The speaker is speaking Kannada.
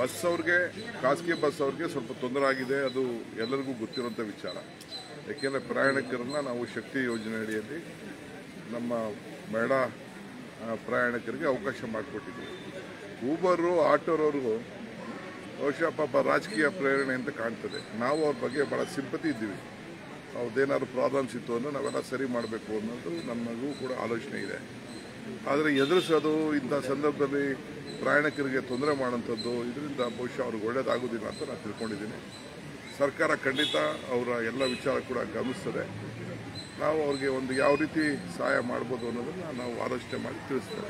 ಬಸ್ ಅವ್ರಿಗೆ ಖಾಸಗಿ ಬಸ್ ಅವ್ರಿಗೆ ಸ್ವಲ್ಪ ತೊಂದರೆ ಆಗಿದೆ ಅದು ಎಲ್ಲರಿಗೂ ಗೊತ್ತಿರುವಂಥ ವಿಚಾರ ಯಾಕೆಂದರೆ ಪ್ರಯಾಣಿಕರನ್ನ ನಾವು ಶಕ್ತಿ ಯೋಜನೆ ಅಡಿಯಲ್ಲಿ ನಮ್ಮ ಬೇಡ ಆ, ಪ್ರಯಾಣಿಕರಿಗೆ ಅವಕಾಶ ಮಾಡಿಕೊಟ್ಟಿದ್ವಿ ಊಬರು ಆಟೋರವ್ರಿಗೂ ಬಹುಶಃ ಪಾಪ ರಾಜಕೀಯ ಪ್ರೇರಣೆ ಅಂತ ಕಾಣ್ತದೆ ನಾವು ಅವ್ರ ಬಗ್ಗೆ ಭಾಳ ಸಿಂಪತಿ ಇದ್ದೀವಿ ಅವ್ರದ್ದೇನಾದ್ರು ಪ್ರಾಬ್ಲಮ್ಸ್ ಇತ್ತು ಅಂದರೆ ನಾವೆಲ್ಲ ಸರಿ ಮಾಡಬೇಕು ಅನ್ನೋದು ನಮಗೂ ಕೂಡ ಆಲೋಚನೆ ಇದೆ ಆದರೆ ಎದುರಿಸೋದು ಇಂಥ ಸಂದರ್ಭದಲ್ಲಿ ಪ್ರಯಾಣಿಕರಿಗೆ ತೊಂದರೆ ಮಾಡೋಂಥದ್ದು ಇದರಿಂದ ಬಹುಶಃ ಅವ್ರಿಗೆ ಒಳ್ಳೇದಾಗೋದಿಲ್ಲ ಅಂತ ನಾನು ತಿಳ್ಕೊಂಡಿದ್ದೀನಿ ಸರ್ಕಾರ ಖಂಡಿತ ಅವರ ಎಲ್ಲ ವಿಚಾರ ಕೂಡ ಗಮನಿಸ್ತದೆ ನಾವು ಅವ್ರಿಗೆ ಒಂದು ಯಾವ ರೀತಿ ಸಹಾಯ ಮಾಡ್ಬೋದು ಅನ್ನೋದನ್ನು ನಾವು ಆಲೋಚನೆ ಮಾಡಿ ತಿಳಿಸ್ತೇವೆ